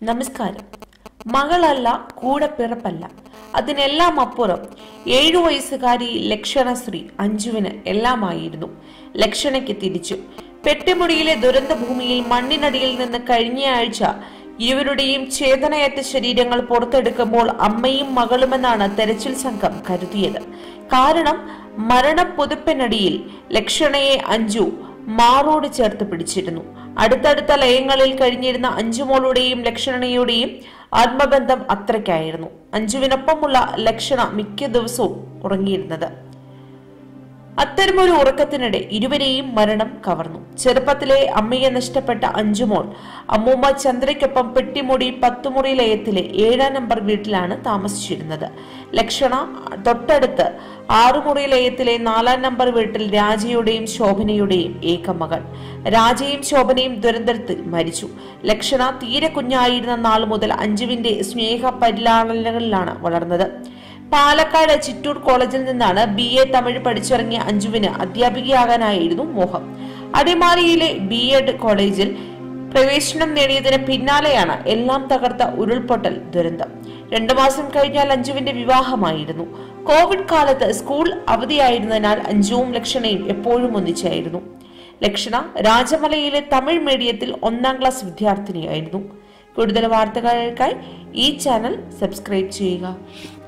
നമസ്കാരം മകളല്ല കൂടെ പിറപ്പല്ല അതിനെല്ലാം അപ്പുറം ഏഴു വയസ്സുകാരി ലക്ഷണശ്രീ അഞ്ജുവിന് എല്ലാമായിരുന്നു ലക്ഷണയ്ക്ക് തിരിച്ചു പെട്ടിമുടിയിലെ ദുരന്ത ഭൂമിയിൽ മണ്ണിനടിയിൽ നിന്ന് കഴിഞ്ഞയാഴ്ച ഇരുവരുടെയും ചേതനയറ്റ ശരീരങ്ങൾ പുറത്തെടുക്കുമ്പോൾ അമ്മയും മകളുമെന്നാണ് തെരച്ചിൽ സംഘം കരുതിയത് കാരണം മരണപ്പുതുപ്പിനടിയിൽ ലക്ഷണയെ അഞ്ജു മാറോട് ചേർത്ത് പിടിച്ചിരുന്നു അടുത്തടുത്ത ലയങ്ങളിൽ കഴിഞ്ഞിരുന്ന അഞ്ജുമോളുടെയും ലക്ഷണയുടെയും ആത്മബന്ധം അത്രയ്ക്കായിരുന്നു അഞ്ജുവിനൊപ്പമുള്ള ലക്ഷണ മിക്ക ദിവസവും ഉറങ്ങിയിരുന്നത് അത്തരമൊരു ഉറക്കത്തിനിടെ ഇരുവരെയും മരണം കവർന്നു ചെറുപ്പത്തിലെ അമ്മയെ നഷ്ടപ്പെട്ട അഞ്ജുമോൾ അമ്മൂമ്മ ചന്ദ്രയ്ക്കൊപ്പം പെട്ടിമുടി പത്തുമുറി ലയത്തിലെ ഏഴാം നമ്പർ വീട്ടിലാണ് താമസിച്ചിരുന്നത് ലക്ഷണ തൊട്ടടുത്ത് ആറുമുറി ലയത്തിലെ നാലാം നമ്പർ വീട്ടിൽ രാജയുടെയും ശോഭനയുടെയും ഏകമകൾ രാജയും ശോഭനയും ദുരന്തത്തിൽ മരിച്ചു ലക്ഷണ തീരെ കുഞ്ഞായിരുന്ന നാൾ മുതൽ അഞ്ജുവിന്റെ സ്നേഹ പരിലാളനകളിലാണ് വളർന്നത് പാലക്കാട് ചിറ്റൂർ കോളേജിൽ നിന്നാണ് ബി എ തമിഴ് പഠിച്ചിറങ്ങിയ അഞ്ജുവിന് അധ്യാപികയാകാനായിരുന്നു മോഹം അടിമാലിയിലെ ബി എഡ് കോളേജിൽ പ്രവേശനം നേടിയതിന് പിന്നാലെയാണ് എല്ലാം തകർത്ത ഉരുൾപൊട്ടൽ ദുരന്തം രണ്ടു മാസം കഴിഞ്ഞാൽ അഞ്ജുവിന്റെ വിവാഹമായിരുന്നു കോവിഡ് കാലത്ത് സ്കൂൾ അവധിയായിരുന്നതിനാൽ അഞ്ജുവും ലക്ഷണയും എപ്പോഴും ഒന്നിച്ചായിരുന്നു ലക്ഷണ രാജമലയിലെ തമിഴ് മീഡിയത്തിൽ ഒന്നാം ക്ലാസ് വിദ്യാർത്ഥിനിയായിരുന്നു കൂടുതൽ വാർത്തകൾക്കായി ഈ ചാനൽ സബ്സ്ക്രൈബ് ചെയ്യുക